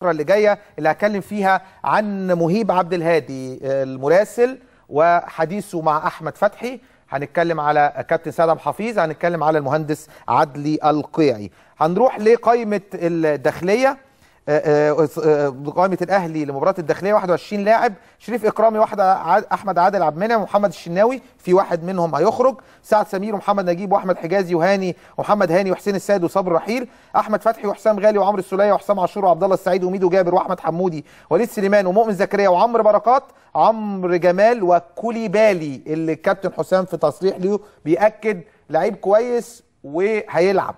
اللي جايه اللي هتكلم فيها عن مهيب عبد الهادي المراسل وحديثه مع احمد فتحي هنتكلم على كابتن سادم حفيظ هنتكلم على المهندس عدلي القيعي هنروح لقائمه الداخليه قائمه الاهلي لمباراه الداخليه 21 لاعب شريف اكرامي واحد احمد عادل عبد المنعم ومحمد الشناوي في واحد منهم هيخرج سعد سمير ومحمد نجيب واحمد حجازي وهاني ومحمد هاني وحسين السيد وصبر رحيل احمد فتحي وحسام غالي وعمرو السوليه وحسام عاشور وعبد الله السعيد وميدو جابر واحمد حمودي وليد سليمان ومؤمن زكريا وعمرو بركات عمرو جمال وكوليبالي اللي الكابتن حسام في تصريح له بياكد لعيب كويس وهيلعب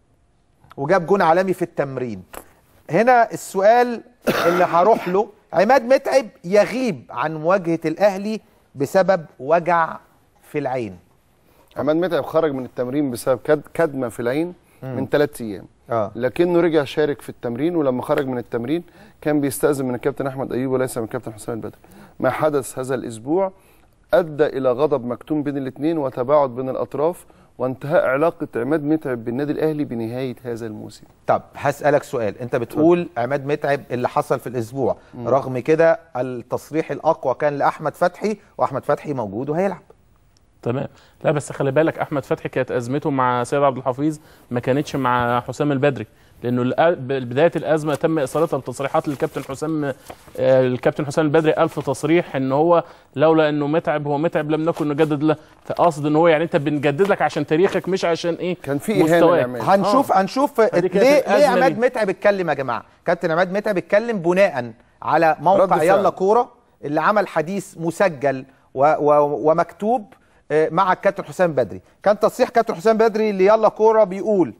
وجاب جون عالمي في التمرين هنا السؤال اللي هروح له عماد متعب يغيب عن مواجهه الاهلي بسبب وجع في العين عماد متعب خرج من التمرين بسبب كد كدمه في العين مم. من ثلاث ايام آه. لكنه رجع شارك في التمرين ولما خرج من التمرين كان بيستأذن من الكابتن احمد ايوب وليس من الكابتن حسام البدري ما حدث هذا الاسبوع ادى الى غضب مكتوم بين الاثنين وتباعد بين الاطراف وانتهاء علاقه عماد متعب بالنادي الاهلي بنهايه هذا الموسم طب هسألك سؤال انت بتقول عماد متعب اللي حصل في الاسبوع مم. رغم كده التصريح الاقوى كان لاحمد فتحي واحمد فتحي موجود وهيلعب تمام لا بس خلي بالك احمد فتحي كانت ازمته مع سيد عبد الحفيظ ما كانتش مع حسام البدري لانه الأ- بدايه الازمه تم اصالتها بتصريحات للكابتن حسام آه، الكابتن حسام البدري قال في تصريح ان هو لولا انه متعب هو متعب لم نكن نجدد له فقصد ان هو يعني انت بنجدد لك عشان تاريخك مش عشان ايه كان في إهانة مستواك. لعماد. هنشوف هنشوف فدي كانت ليه ليه الأزمة عماد دي. متعب اتكلم يا جماعه كابتن عماد متعب اتكلم بناء على رد موقع فعل. يلا كوره اللي عمل حديث مسجل و و ومكتوب آه، مع الكابتن حسام بدري كان تصريح كابتن حسام بدري ليلا كوره بيقول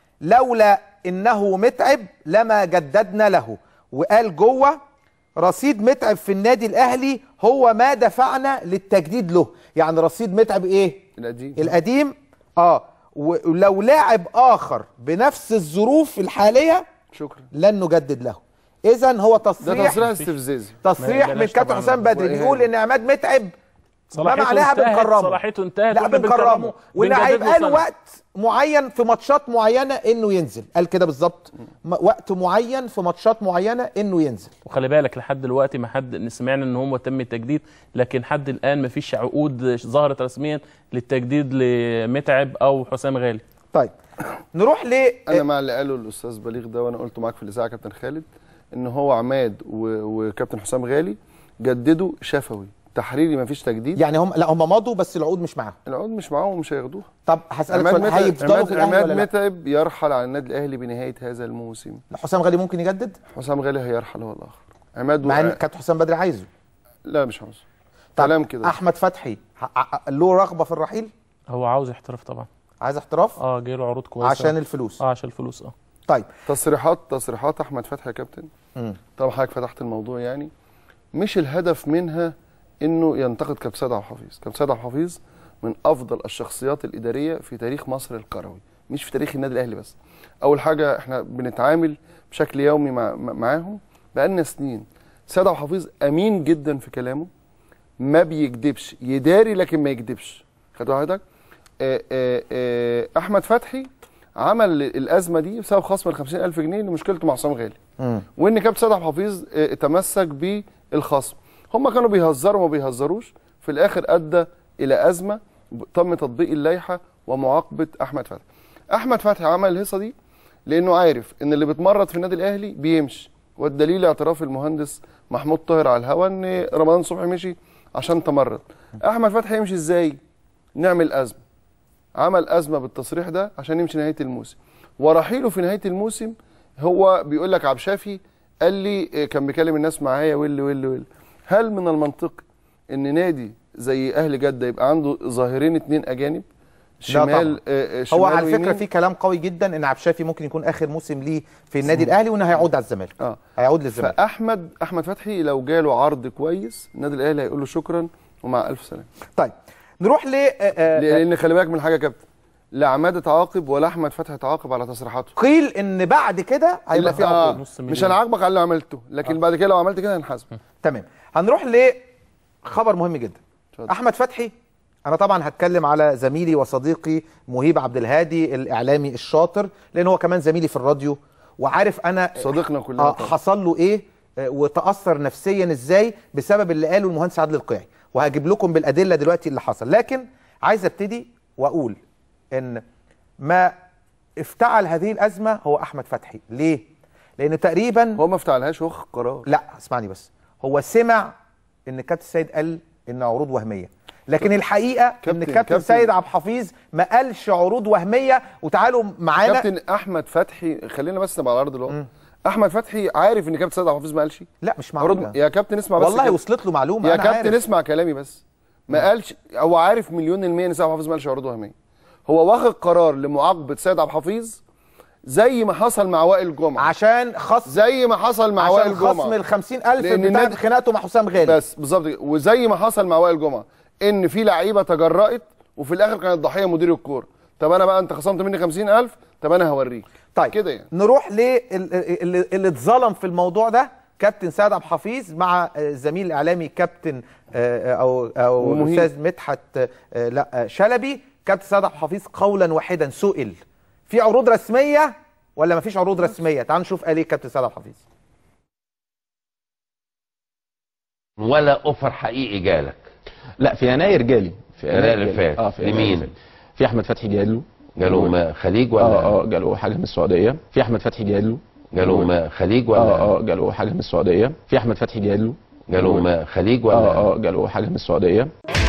لولا انه متعب لما جددنا له وقال جوه رصيد متعب في النادي الاهلي هو ما دفعنا للتجديد له يعني رصيد متعب ايه القديم القديم اه ولو لاعب اخر بنفس الظروف الحاليه شكرا لن نجدد له اذا هو ده تصريح تصريح استفزازي تصريح ما من بلاش كابتن طبعاً. حسام بدري وإهانة. بيقول ان عماد متعب ما صلاحيته معناها انتهت، بنكرمه صلاحيته انتهت لا وإحنا بنكرمه وان بنجدد له هيبقى له سنة. وقت معين في ماتشات معينه انه ينزل قال كده بالظبط م- وقت معين في ماتشات معينه انه ينزل وخلي بالك لحد دلوقتي ما حد سمعنا ان هو تم التجديد لكن حد الان ما فيش عقود ظهرت رسميا للتجديد لمتعب او حسام غالي طيب نروح ل انا مع اللي قاله الاستاذ بليغ ده وانا قلته معاك في الاذاعه كابتن خالد ان هو عماد و- وكابتن حسام غالي جددوا شفوي تحريري مفيش تجديد يعني هم لا هم مضوا بس العقود مش معاهم العقود مش معاهم ومش هياخدوها طب هسالك عماد سؤال متعب هيفضلوا عماد, في الاهلي عماد ولا لا متعب يرحل عن النادي الاهلي بنهايه هذا الموسم حسام غالي ممكن يجدد حسام غالي هيرحل هو الاخر عماد مع ان و... كابتن حسام بدري عايزه لا مش عاوز طب كلام كده احمد فتحي ح- ع- له رغبه في الرحيل هو عاوز احتراف طبعا عايز احتراف اه جاي له عروض كويسه عشان الفلوس اه عشان الفلوس اه طيب تصريحات تصريحات احمد فتحي يا كابتن مم. طبعا حضرتك فتحت الموضوع يعني مش الهدف منها انه ينتقد كابتن سيد عبد الحفيظ كابتن سيد عبد الحفيظ من افضل الشخصيات الاداريه في تاريخ مصر الكروي مش في تاريخ النادي الاهلي بس اول حاجه احنا بنتعامل بشكل يومي مع مع- معاهم بقالنا سنين سيد عبد الحفيظ امين جدا في كلامه ما بيكذبش يداري لكن ما يكذبش خد حضرتك آه، آه، آه، احمد فتحي عمل الازمه دي بسبب خصم ال 50000 جنيه لمشكلته مع حسام غالي مم. وان كابتن سيد عبد الحفيظ آه، تمسك بالخصم هم كانوا بيهزروا وما بيهزروش في الاخر ادى الى ازمه تم تطبيق اللائحه ومعاقبه احمد فتحي احمد فتحي عمل الهيصه دي لانه عارف ان اللي بيتمرد في النادي الاهلي بيمشي والدليل اعتراف المهندس محمود طاهر على الهوا ان رمضان صبحي مشي عشان تمرد احمد فتحي يمشي ازاي نعمل ازمه عمل ازمه بالتصريح ده عشان يمشي نهايه الموسم ورحيله في نهايه الموسم هو بيقول لك عبد الشافي قال لي إيه، كان بيكلم الناس معايا واللي واللي واللي هل من المنطقي ان نادي زي اهل جده يبقى عنده ظاهرين اتنين اجانب شمال آه، آه، هو شمال على فكره ويمين؟ في كلام قوي جدا ان عبد الشافي ممكن يكون اخر موسم ليه في النادي الاهلي وانه هيعود على الزمالك اه هيعود للزمالك فاحمد احمد فتحي لو جاله عرض كويس النادي الاهلي هيقول له شكرا ومع الف سلامه طيب نروح ل آه، آه، لان خلي بالك من حاجه يا كابتن لا عماد اتعاقب ولا احمد فتحي اتعاقب على تصريحاته قيل ان بعد كده هيبقى في آه عقوبه نص مش مليون. انا عاجبك على اللي عملته لكن بعد كده لو عملت كده هنحاسب تمام هنروح لخبر مهم جدا اتفضل. احمد فتحي انا طبعا هتكلم على زميلي وصديقي مهيب عبد الهادي الاعلامي الشاطر لان هو كمان زميلي في الراديو وعارف انا صديقنا كلنا آه طبعا. حصل له ايه آه، وتاثر نفسيا ازاي بسبب اللي قاله المهندس عادل القيعي وهجيب لكم بالادله دلوقتي اللي حصل لكن عايز ابتدي واقول ان ما افتعل هذه الازمه هو احمد فتحي ليه لان تقريبا هو ما افتعلهاش هو خد قرار لا اسمعني بس هو سمع ان كابتن سيد قال ان عروض وهميه لكن الحقيقه ان كابتن- كابتن كابتن- سيد عبد الحفيظ ما قالش عروض وهميه وتعالوا معانا كابتن احمد فتحي خلينا بس نبقى على ارض الواقع احمد فتحي عارف ان كابتن سيد عبد الحفيظ ما قالش لا مش عروض معقول يا كابتن اسمع بس والله كده. وصلت له معلومه يا أنا كابتن عارف. اسمع كلامي بس ما قالش هو عارف مليون المية ان سيد عبد الحفيظ ما قالش عروض وهميه هو واخد قرار لمعاقبه سيد عبد الحفيظ زي ما حصل مع وائل جمعه عشان خصم زي ما حصل مع وائل عشان خصم جمعه ال 50000 لأن بتاع النادي- خناقته مع حسام غالي بس بالظبط كده. وزي ما حصل مع وائل جمعه ان في لعيبه تجرأت وفي الاخر كانت ضحيه مدير الكوره طب انا بقى انت خصمت مني 50000 طب انا هوريك طيب كده يعني نروح للي اللي اتظلم في الموضوع ده كابتن سيد عبد الحفيظ مع آه، الزميل الاعلامي كابتن آه، او او ومهيب. الاستاذ مدحت آه، لا آه، شلبي كابتن سيد عبد الحفيظ قولا واحدا سئل في عروض رسميه ولا ما فيش عروض رسميه تعال نشوف قال ايه كابتن سيد عبد الحفيظ ولا اوفر حقيقي جالك لا في يناير جالي في يناير اللي جالي. فات. اه في يناير لمين؟ اللي فات. في احمد فتحي جاله جاله ما خليج ولا اه اه جاله حاجه من السعوديه في احمد فتحي جاله جاله ما خليج ولا اه اه جاله حاجه من السعوديه في احمد فتحي جاله جاله ما خليج ولا اه اه جاله حاجه من السعوديه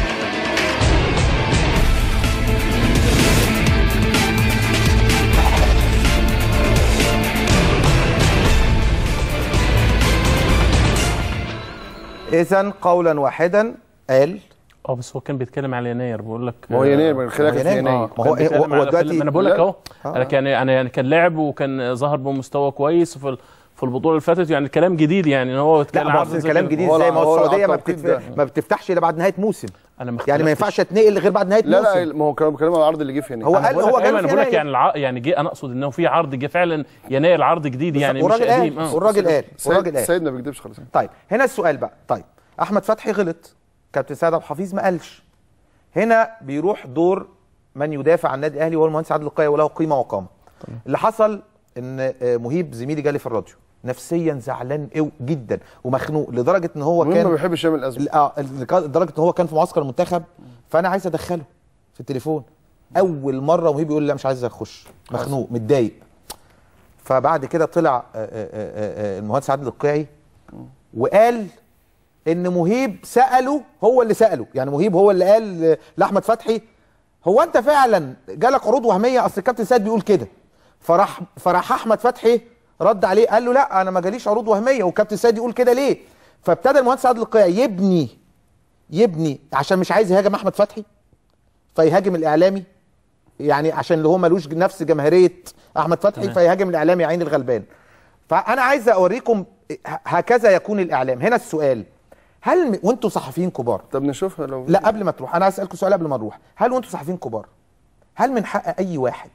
اذا قولا واحدا قال اه بس هو كان بيتكلم على يناير بقول لك ما هو يناير من خلال هو في يناير. يناير ما هو- كان بيتكلم هو على- دلوقتي- ما انا بقول لك لا. اهو آه. انا كان انا يعني كان لاعب وكان ظهر بمستوى كويس في ال- في البطوله اللي فاتت يعني الكلام جديد يعني ان هو لا اتكلم ما هو عرض أصل زي الكلام كده. جديد هو زي ما هو هو السعوديه ما, التوقيت بتتف... ده. ما بتفتحش الا بعد نهايه موسم انا ما يعني ما اختلفتش. ينفعش اتنقل غير بعد نهايه لا موسم لا ما هو كان بيتكلم على العرض اللي جه في يناير هو أنا قال بقول هو لك جاله ايوه انا في بقول لك يناير. يعني الع... يعني جه انا اقصد انه في عرض جه فعلا يناير عرض جديد يعني مش والراجل قديم قال اه والراجل قال والراجل سيد, قال سيد ما بيكذبش خالص طيب هنا السؤال بقى طيب احمد فتحي غلط كابتن سيد عبد الحفيظ ما قالش هنا بيروح دور من يدافع عن النادي الاهلي وهو المهندس عادل القيعي وله قيمه وقامه اللي حصل ان آه، مهيب زميلي جالي في الراديو نفسيا زعلان قوي جدا ومخنوق لدرجه ان هو المهم ما كان بيحبش يعمل ازمه اه لدرجه ان هو كان في معسكر المنتخب فانا عايز ادخله في التليفون اول مره مهيب يقول لي لا مش عايز اخش مخنوق متضايق فبعد كده طلع آه، آه، آه، آه، المهندس عادل القيعي وقال ان مهيب ساله هو اللي ساله يعني مهيب هو اللي قال لاحمد فتحي هو انت فعلا جالك عروض وهميه اصل الكابتن سيد بيقول كده فراح فراح احمد فتحي رد عليه قال له لا انا ما جاليش عروض وهميه والكابتن سيد يقول كده ليه فابتدى المهندس عادل القيعي يبني يبني عشان مش عايز يهاجم احمد فتحي فيهاجم الاعلامي يعني عشان اللي هو ملوش نفس جماهيريه احمد فتحي تمام. فيهاجم الاعلامي يا عين الغلبان فانا عايز اوريكم ه- هكذا يكون الاعلام هنا السؤال هل م- وانتوا صحفيين كبار طب نشوفها لو لا قبل ما تروح انا هسالكم سؤال قبل ما نروح هل وانتوا صحفيين كبار هل من حق اي واحد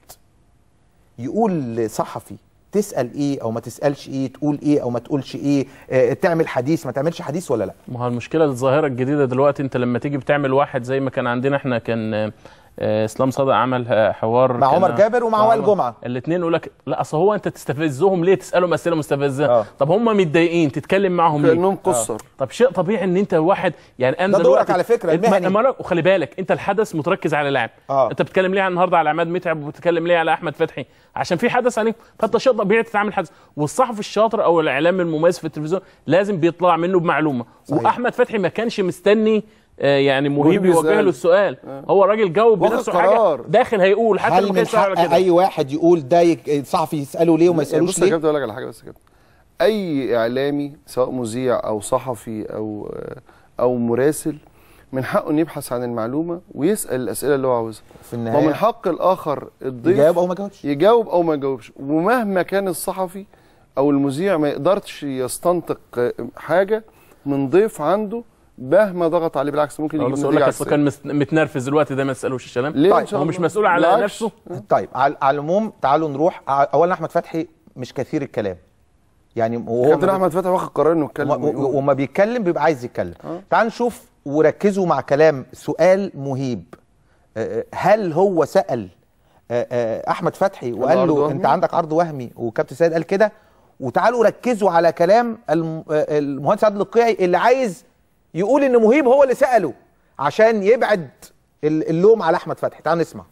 يقول لصحفي تسال ايه او ما تسالش ايه تقول ايه او ما تقولش ايه آه، تعمل حديث ما تعملش حديث ولا لا ما هو المشكله الظاهره الجديده دلوقتي انت لما تيجي بتعمل واحد زي ما كان عندنا احنا كان آه، آه، اسلام صدق عمل آه، حوار مع كان- عمر جابر ومع وائل جمعة. الاثنين يقول لك لا اصل هو انت تستفزهم ليه تسالهم اسئله مستفزه آه. طب هم متضايقين تتكلم معاهم ليه كانهم قصر طب شيء طبيعي ان انت واحد يعني انا ده دورك دلوقتي على فكرة، ما- المهني. ما أنا- وخلي بالك انت الحدث متركز على لاعب آه. انت بتتكلم ليه النهارده على عماد متعب وبتتكلم ليه على احمد فتحي عشان في حدث عليهم فانت شيء طبيعي تتعامل حدث والصحفي الشاطر او الاعلام المميز في التلفزيون لازم بيطلع منه بمعلومه صحيح. واحمد فتحي ما كانش مستني آه، يعني مهيب مهيب يوجه يسأل. له السؤال هو الراجل جاوب واخد بنفسه قرار. حاجه داخل هيقول حتى هل لو من كان سهل حق على كده اي واحد يقول ده يك- صحفي يساله ليه وما يعني يسالوش بص يا ليه كابتن اقول لك على حاجه بس يا كابتن اي اعلامي سواء مذيع او صحفي او او مراسل من حقه انه يبحث عن المعلومه ويسال الاسئله اللي هو عاوزها في ومن النهايه حق الاخر الضيف يجاوب او ما يجاوبش يجاوب او ما يجاوبش ومهما كان الصحفي او المذيع ما يقدرش يستنطق حاجه من ضيف عنده مهما ضغط عليه بالعكس ممكن خلاص يجيب اقول لك نتيجه اصل عكسية. كان مس- متنرفز دلوقتي ده ما تسالوش الكلام ليه طيب، إن شاء هو الله؟ مش مسؤول على بالعكس. نفسه طيب على على العموم تعالوا نروح ع- اولا احمد فتحي مش كثير الكلام يعني وهو كابتن ما- احمد فتحي واخد قرار انه يتكلم وما- ويقول. وما بيتكلم بيبقى عايز يتكلم آه. تعال نشوف وركزوا مع كلام سؤال مهيب آه، هل هو سأل آه، آه، احمد فتحي وقال عرض له وهمي؟ انت عندك عرض وهمي وكابتن سيد قال كده وتعالوا ركزوا على كلام الم- آه، المهندس عادل القيعي اللي عايز يقول ان مهيب هو اللي ساله عشان يبعد ال- اللوم على احمد فتحي تعالوا نسمع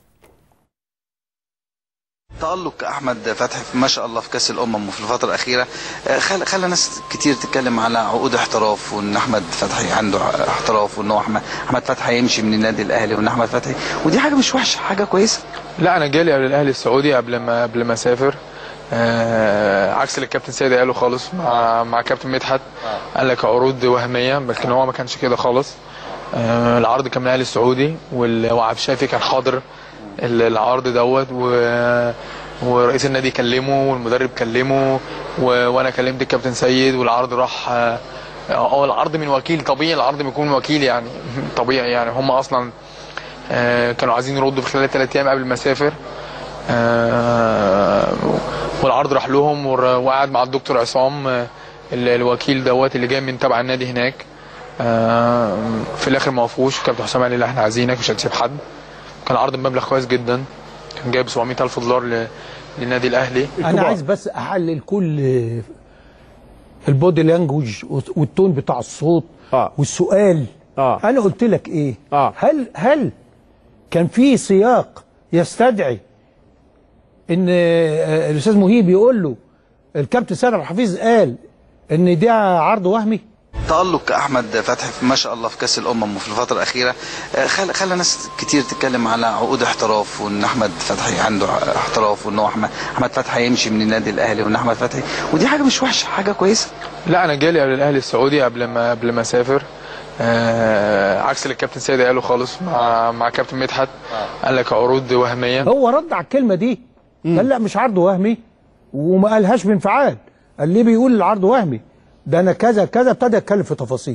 تألق أحمد فتحي في- ما شاء الله في كأس الأمم وفي الفترة الأخيرة آه، خلى خلى ناس كتير تتكلم على عقود احتراف وإن أحمد فتحي عنده احتراف وإن هو أحمد أحمد فتحي يمشي من النادي الأهلي وإن أحمد فتحي ودي حاجة مش وحشة حاجة كويسة لا انا جالي قبل الاهلي السعودي قبل ما قبل ما اسافر آه عكس اللي الكابتن سيد قاله خالص مع مع كابتن مدحت قال لك عروض وهميه لكن هو ما كانش كده خالص آه العرض كان من الاهلي السعودي وال- وعبد الشافي كان حاضر ال- العرض دوت و ورئيس النادي كلمه والمدرب كلمه و... وانا كلمت الكابتن سيد والعرض راح اه آه، العرض من وكيل طبيعي العرض بيكون من وكيل يعني طبيعي يعني هم اصلا آه، كانوا عايزين يردوا في خلال ثلاث ايام قبل ما اسافر آه، والعرض راح لهم ور- وقعد مع الدكتور عصام آه، ال- الوكيل دوت اللي جاي من تبع النادي هناك آه، في الاخر ما وافقوش كابتن حسام قال لي لا احنا عايزينك مش هنسيب حد كان عرض بمبلغ كويس جدا كان جايب 700 الف دولار ل- للنادي الاهلي انا عايز بس احلل كل البودي لانجوج والتون بتاع الصوت آه. والسؤال آه. انا قلت لك ايه آه. هل هل كان في سياق يستدعي ان آه، الاستاذ مهيب يقول له الكابتن سامح الحفيظ قال ان ده عرض وهمي تألق أحمد فتحي في- ما شاء الله في كأس الأمم وفي الفترة الأخيرة آه، خلى خلى ناس كتير تتكلم على عقود احتراف وإن أحمد فتحي عنده احتراف وإن هو أحمد أحمد فتحي يمشي من النادي الأهلي وإن أحمد فتحي ودي حاجة مش وحشة حاجة كويسة لا انا جالي قبل الاهلي السعودي قبل ما قبل ما اسافر آه عكس اللي الكابتن سيد قاله خالص مع مع كابتن مدحت قال لك عروض وهميه هو رد على الكلمه دي قال لا مش عرض وهمي وما قالهاش بانفعال قال ليه بيقول العرض وهمي ده انا كذا كذا ابتدى يتكلم في تفاصيل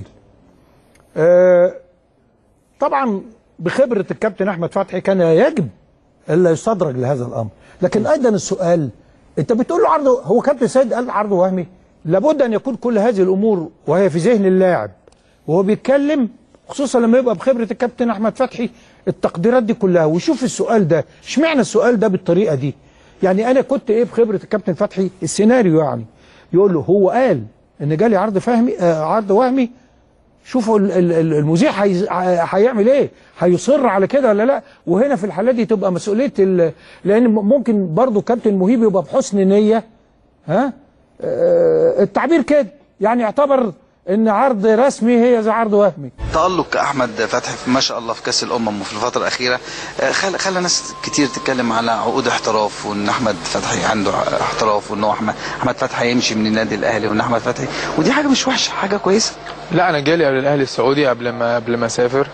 آه طبعا بخبره الكابتن احمد فتحي كان يجب الا يستدرج لهذا الامر لكن ايضا السؤال انت بتقول له عرض هو كابتن سيد قال عرض وهمي لابد ان يكون كل هذه الامور وهي في ذهن اللاعب وهو بيتكلم خصوصا لما يبقى بخبره الكابتن احمد فتحي التقديرات دي كلها ويشوف السؤال ده اشمعنى السؤال ده بالطريقه دي يعني انا كنت ايه بخبره الكابتن فتحي السيناريو يعني يقول له هو قال ان جالي عرض فهمي آه عرض وهمي شوفوا ال- ال- ال- المذيع هيز- ه- هيعمل ايه هيصر على كده ولا لا وهنا في الحالات دي تبقى مسؤوليه ال- لان م- ممكن برضو كابتن مهيب يبقى بحسن نيه ها آه، التعبير كده يعني يعتبر ان عرض رسمي هي زي عرض وهمي تألق أحمد فتحي في- ما شاء الله في كأس الأمم وفي الفترة الأخيرة آه، خلى خلى ناس كتير تتكلم على عقود احتراف وإن أحمد فتحي عنده احتراف وإن هو أحمد أحمد فتحي يمشي من النادي الأهلي وإن أحمد فتحي ودي حاجة مش وحشة حاجة كويسة لا انا جالي قبل الاهلي السعودي قبل ما قبل ما اسافر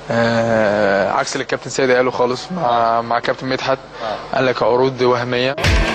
آه عكس اللي الكابتن سيد قاله خالص مع مع كابتن مدحت قال لك عروض وهميه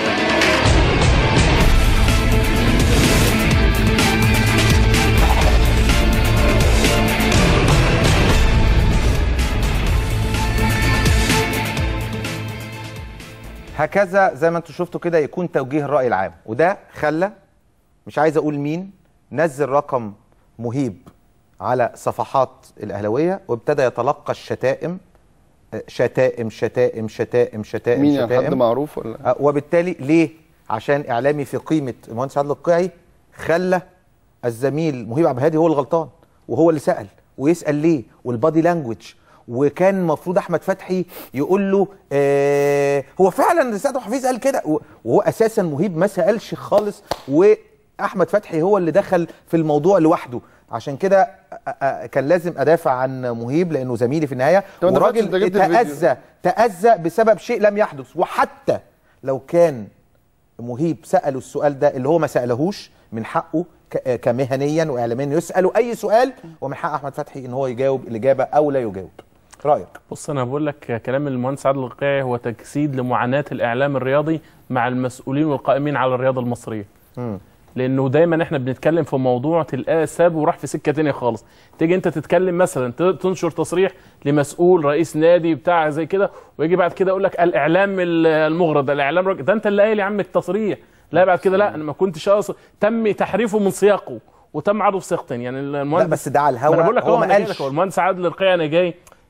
هكذا زي ما انتم شفتوا كده يكون توجيه الرأي العام وده خلى مش عايز اقول مين نزل رقم مهيب على صفحات الأهلوية وابتدى يتلقى الشتائم آه، شتائم شتائم شتائم شتائم مين يعني شتائم حد معروف ولا آه، وبالتالي ليه عشان اعلامي في قيمه المهندس عادل القيعي خلى الزميل مهيب عبد الهادي هو الغلطان وهو اللي سال ويسال ليه والبادي لانجوج وكان المفروض احمد فتحي يقول له آه هو فعلا سيد حفيظ قال كده و- وهو اساسا مهيب ما سالش خالص واحمد فتحي هو اللي دخل في الموضوع لوحده عشان كده آه، آه، كان لازم ادافع عن مهيب لانه زميلي في النهايه طب أنت فاكر أنت وراجل جبت الفيديو. تاذى تاذى بسبب شيء لم يحدث وحتى لو كان مهيب سأله السؤال ده اللي هو ما سألهوش من حقه ك- كمهنيا واعلاميا يسأله اي سؤال ومن حق احمد فتحي ان هو يجاوب الاجابه او لا يجاوب رايك بص انا بقول لك كلام المهندس عادل القيعي هو تجسيد لمعاناه الاعلام الرياضي مع المسؤولين والقائمين على الرياضه المصريه مم. لانه دايما احنا بنتكلم في موضوع تلقاه ساب وراح في سكه تانية خالص تيجي انت تتكلم مثلا ت- تنشر تصريح لمسؤول رئيس نادي بتاع زي كده ويجي بعد كده يقول لك الاعلام ال- المغرض الاعلام رج... ده انت اللي قايل يا عم التصريح لا بعد كده لا انا ما كنتش اقصد تم تحريفه من سياقه وتم عرضه في سياق تاني يعني لا المهندس بس ده على ما انا بقول الهوا لك هو هو ما انا جاي قالش لك هو المهندس عادل القيعي انا جاي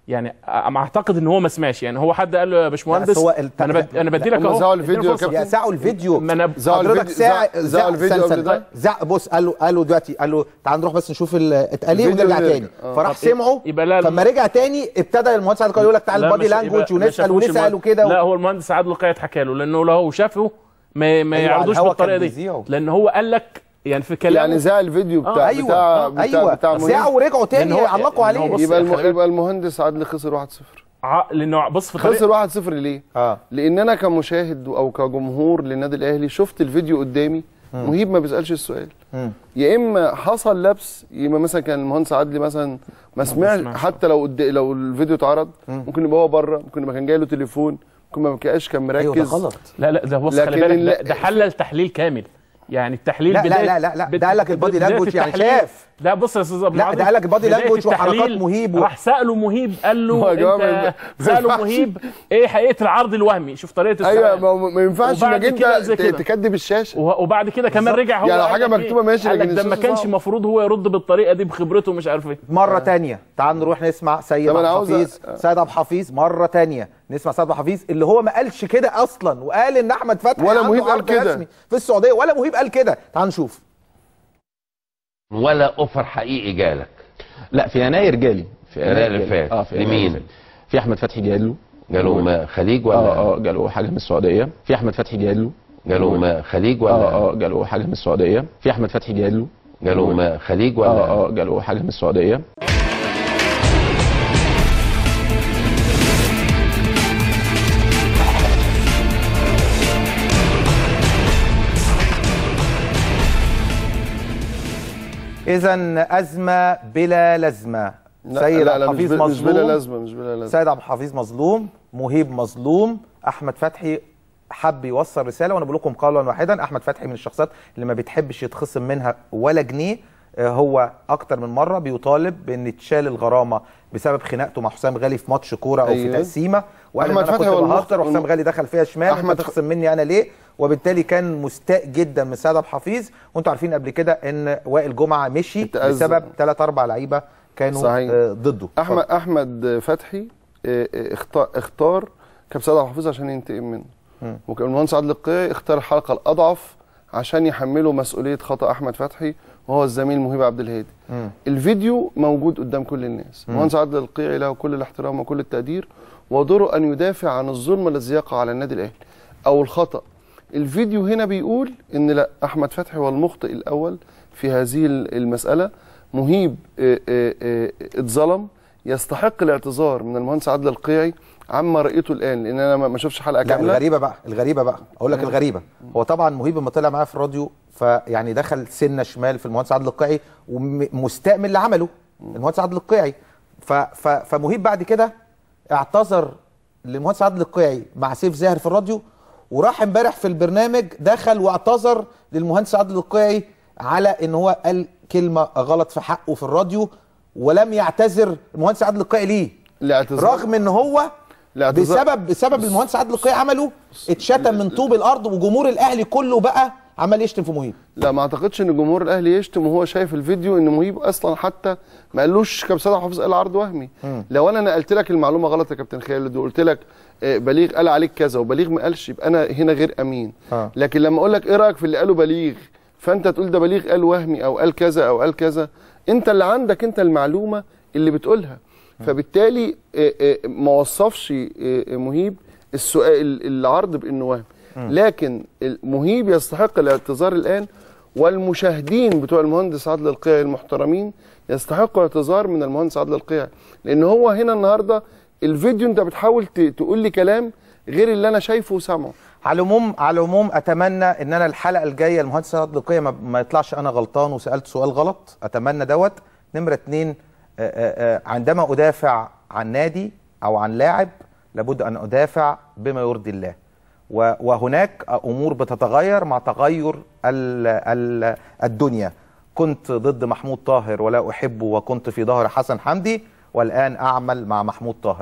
يعني أ- اعتقد ان هو ما سمعش يعني هو حد قال له يا باشمهندس بس هو الت- انا بد... انا بدي لك هم اهو زعوا اديني الفيديو يا فرصة. كابتن. يا ساعوا الفيديو ما انا زعوا حضرتك الفيديو- ساعة زع- زعوا الفيديو استنى- قبل ده؟ زع بص قال له قال له دلوقتي قال له تعال نروح بس نشوف ال- اتقال ايه الفيديو ونرجع نرجع. تاني آه. فراح طب سمعه يبقى لا فلما رجع تاني ابتدى المهندس عادل يقول لك تعال لا، البادي مش- لانجوج يبقى ما ونسال شافوش ونسال المهندس. وكده لا هو المهندس عادل القيعد حكى له لانه لو شافه ما, ما أيوة، على يعرضوش الهوا بالطريقه كان دي بيذيعوا. لان هو قال لك يعني في كلامه يعني زع الفيديو بتاع آه، ايوه بتاع آه، بتاع, ايوه بتاع منير. ساعه ورجعوا لأن تاني هو- علقوا لأن هو عليه بص- يبقى الم... خلي بالك. يبقى المهندس عادل خسر 1-0 ع- لانه بص في طريقه خسر 1-0 ليه؟ اه لان انا كمشاهد او كجمهور للنادي الاهلي شفت الفيديو قدامي مهيب ما بيسالش السؤال مم. يا اما حصل لبس يا اما مثلا كان المهندس عدلي مثلا ما سمعش سمعش. حتى لو قد... لو الفيديو اتعرض ممكن يبقى هو بره ممكن يبقى كان جاي له تليفون ممكن ما كانش كان مركز ايوه ده غلط لا لا ده بص خلي لكن بالك ال- ده, ده حلل تحليل كامل يعني التحليل لا، لا، بداية لا، لا، لا، بد- ده قال لك البادي بداية لانجوج يعني التحليل- شاف. لا بص يا استاذ ابو لا، عاطف، ده قال لك البادي بداية لانجوج وحركات التحليل مهيب و- راح ساله مهيب قال ما يا له جماعة ما- انت ما ساله ينفعش. مهيب ايه حقيقه العرض الوهمي شوف طريقه السؤال ايوه ما, ما ينفعش وبعد انك كده انت زي ت- كده. تكدب الشاشه وه- وبعد كده كمان رجع هو يعني لو قال حاجة لك مكتوبة إيه؟ ماشي، قال لك لكن ده ما الأستاذ كانش صعب. المفروض هو يرد بالطريقه دي بخبرته مش عارف ايه مره تانية تعال نروح نسمع سيد طب عبد أنا عاوز الحفيظ أ- سيد عبد الحفيظ مره تانية نسمع سيد عبد الحفيظ اللي هو ما قالش كده اصلا وقال ان احمد فتحي ولا عنده مهيب قال عرض كده. رسمي في السعوديه ولا مهيب قال كده تعال نشوف ولا اوفر حقيقي جالك لا في يناير جالي في يناير اللي جالي. فات. اه في يناير لمين؟ اللي فات. في احمد فتحي جاله جاله ما خليج ولا اه اه جاله حاجه من السعوديه في احمد فتحي جاله جاله ما خليج ولا اه اه جاله حاجه من السعوديه في احمد فتحي جاله جاله ما خليج ولا اه اه جاله حاجه من السعوديه اذا ازمه بلا لازمه لا سيد لا, عبد لا مش, الحفيظ بلا- مش بلا مظلوم لازمه مش بلا لازمه سيد عبد الحفيظ مظلوم مهيب مظلوم احمد فتحي حب يوصل رساله وانا بقول لكم قولا واحدا احمد فتحي من الشخصيات اللي ما بتحبش يتخصم منها ولا جنيه آه، هو اكتر من مره بيطالب بان تشال الغرامه بسبب خناقته مع حسام غالي في ماتش كوره او في أيوة. تقسيمه وقال ان أحمد انا فتحي كنت هو بهزر المخ- وحسام غالي دخل فيها شمال أحمد انت ف- تخصم مني انا ليه وبالتالي كان مستاء جدا من سيد عبد الحفيظ وانتوا عارفين قبل كده ان وائل جمعه مشي اتأذى. بسبب ثلاث اربع لعيبه كانوا صحيح. آه، ضده احمد احمد فتحي آه، آه، اختار اختار كابتن سيد عبد الحفيظ عشان ينتقم منه وكان المهندس عادل القيعي اختار الحلقه الاضعف عشان يحمله مسؤوليه خطا احمد فتحي وهو الزميل مهيب عبد الهادي الفيديو موجود قدام كل الناس المهندس عادل القيعي له كل الاحترام وكل التقدير ودوره ان يدافع عن الظلم الذي يقع على النادي الاهلي او الخطا الفيديو هنا بيقول ان لا احمد فتحي هو المخطئ الاول في هذه المساله مهيب آه، آه، آه، اتظلم يستحق الاعتذار من المهندس عادل القيعي عما رايته الان لان انا ما ما شفتش حلقه لا كامله الغريبه بقى الغريبه بقى اقول لك الغريبه هو طبعا مهيب لما طلع معايا في الراديو فيعني دخل سنه شمال في المهندس عادل القيعي ومستاء من اللي عمله المهندس عادل القيعي ف ف فمهيب بعد كده اعتذر للمهندس عادل القيعي مع سيف زاهر في الراديو وراح امبارح في البرنامج دخل واعتذر للمهندس عادل القيعي على ان هو قال كلمه غلط في حقه في الراديو ولم يعتذر المهندس عادل القيعي ليه الاعتذار رغم ان هو الاعتذار- بسبب بسبب المهندس عادل القيعي عمله اتشتم من طوب الارض وجمهور الاهلي كله بقى عمال يشتم في مهيب لا ما اعتقدش ان جمهور الاهلي يشتم وهو شايف الفيديو ان مهيب اصلا حتى ما قالوش كابتن سيد حافظ قال عرض وهمي لو انا نقلت لك المعلومه غلط يا كابتن خالد وقلت لك آه، بليغ قال عليك كذا وبليغ ما قالش يبقى انا هنا غير امين آه. لكن لما اقول لك ايه رايك في اللي قاله بليغ فانت تقول ده بليغ قال وهمي او قال كذا او قال كذا انت اللي عندك انت المعلومه اللي بتقولها فبالتالي آه، آه، ما وصفش آه، آه، مهيب السؤال العرض بانه وهم لكن مهيب يستحق الاعتذار الان والمشاهدين بتوع المهندس عادل القيعي المحترمين يستحقوا اعتذار من المهندس عادل القيعي لان هو هنا النهارده الفيديو انت بتحاول ت- تقول لي كلام غير اللي انا شايفه وسامعه على العموم على العموم اتمنى ان انا الحلقه الجايه المهندس عادل القيعي ما, ما يطلعش انا غلطان وسالت سؤال غلط اتمنى دوت نمره اتنين آه، آه، آه، عندما ادافع عن نادي او عن لاعب لابد ان ادافع بما يرضي الله و- وهناك امور بتتغير مع تغير ال ال الدنيا كنت ضد محمود طاهر ولا احبه وكنت في ظهر حسن حمدي والان اعمل مع محمود طاهر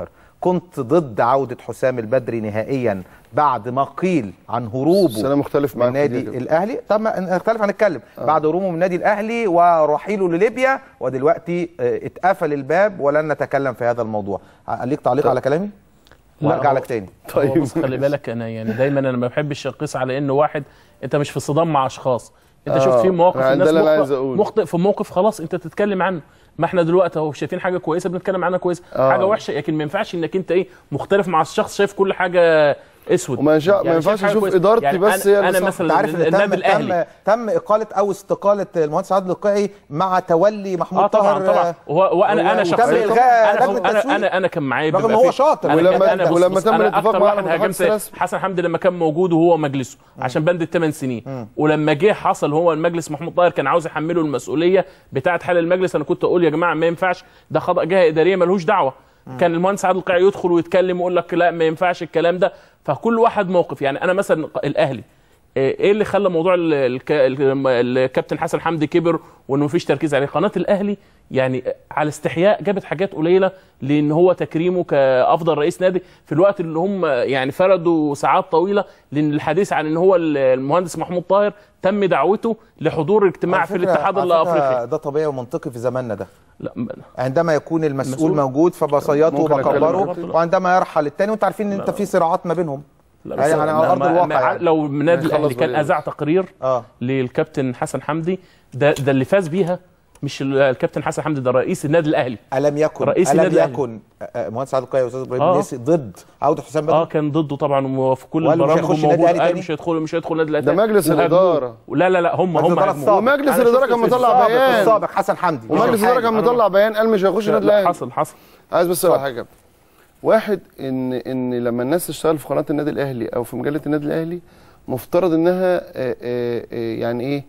كنت ضد عوده حسام البدري نهائيا بعد ما قيل عن هروبه بس انا مختلف معاك من في دي نادي يا كابتن. الاهلي طب ما نختلف هنتكلم آه. بعد هروبه من النادي الاهلي ورحيله لليبيا ودلوقتي آه، اتقفل الباب ولن نتكلم في هذا الموضوع ليك تعليق على كلامي لا، وارجع هو- لك تاني طيب بص خلي بالك انا يعني دايما انا ما بحبش اقيس على انه واحد انت مش في صدام مع اشخاص انت آه، شفت في مواقف أنا ده الناس اللي أنا مخطئ, عايز أقوله. مخطئ في موقف خلاص انت تتكلم عنه ما احنا دلوقتي اهو شايفين حاجه كويسه بنتكلم عنها كويسه آه. حاجه وحشه لكن ما ينفعش انك انت ايه مختلف مع الشخص شايف كل حاجه اسود وما ينفع- ما ينفعش شايف حاجة أشوف كويسة. إدارتي بس انا, هي اللي أنا صح. مثلا انت عارف ان النادي تم الاهلي تم تم اقاله او استقاله المهندس عادل القيعي مع تولي محمود اه طبعا طاهر طبعا هو وانا انا وتم شخصيا إلغاء انا لجنة انا التسويق. انا, أنا كان معايا رغم بيبقى إن هو في- شاطر. أنا ولما- كان- أنا بص- ولما بص، تم أنا الاتفاق أكتر مع واحد المتحدث هاجمت الرسمي. حسن حمدي لما كان موجود وهو مجلسه عشان بند الثمان سنين ولما جه حصل هو المجلس محمود طاهر كان عاوز يحمله المسؤوليه بتاعه حل المجلس انا كنت اقول يا جماعه ما ينفعش ده خطا جهه اداريه ملوش دعوه كان المهندس عادل القيعي يدخل ويتكلم ويقول لك لا ما ينفعش الكلام ده فكل واحد موقف يعني انا مثلا الاهلي ايه اللي خلى موضوع ال- الك- ال- الكابتن حسن حمدي كبر وانه مفيش تركيز عليه قناه الاهلي يعني على استحياء جابت حاجات قليله لان هو تكريمه كافضل رئيس نادي في الوقت اللي هم يعني فردوا ساعات طويله لان الحديث عن ان هو ال- المهندس محمود طاهر تم دعوته لحضور اجتماع على في فكرة- الاتحاد على فكرة الافريقي ده طبيعي ومنطقي في زماننا ده لا م- عندما يكون المسؤول المسؤول. موجود فبصياته ممكن أتكلم وبكبره برضه. وعندما يرحل الثاني وانتوا عارفين ان انت في صراعات ما بينهم لا يعني بس على ما- ارض ما- الواقع ما- يعني. لو النادي يخلص الاهلي كان بدري. اذاع تقرير اه للكابتن حسن حمدي ده ده اللي فاز بيها مش ال- الكابتن حسن حمدي ده رئيس النادي الاهلي الم يكن رئيس الم النادي الأهلي. يكن آه، آه، مهندس عادل القيعي واستاذ ابراهيم آه. النسي ضد عوده حسام بدري اه كان ضده طبعا وفي كل وقال له مش البرامج هيخش النادي موجود الأهلي آه تاني؟ مش هيدخل مش هيدخل النادي الاهلي ده مجلس وهاجموه. الإدارة. لا لا لا هم مجلس هم الإدارة هاجموه. السابق. ومجلس أنا الإدارة شفت كان في مطلع السابق. بيان. السابق حسن حمدي ومجلس مش الاداره الحالي. كان مطلع بيان قال مش هيخش لا، النادي لا، الاهلي حصل حصل عايز بس اقول حاجه واحد ان ان لما الناس تشتغل في قناه النادي الاهلي او في مجله النادي الاهلي مفترض انها آه، آه، آه، يعني ايه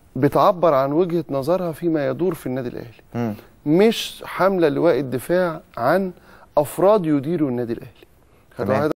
بتعبر عن وجهه نظرها فيما يدور في النادي الاهلي مم. مش حامله لواء الدفاع عن افراد يديروا النادي الاهلي تمام.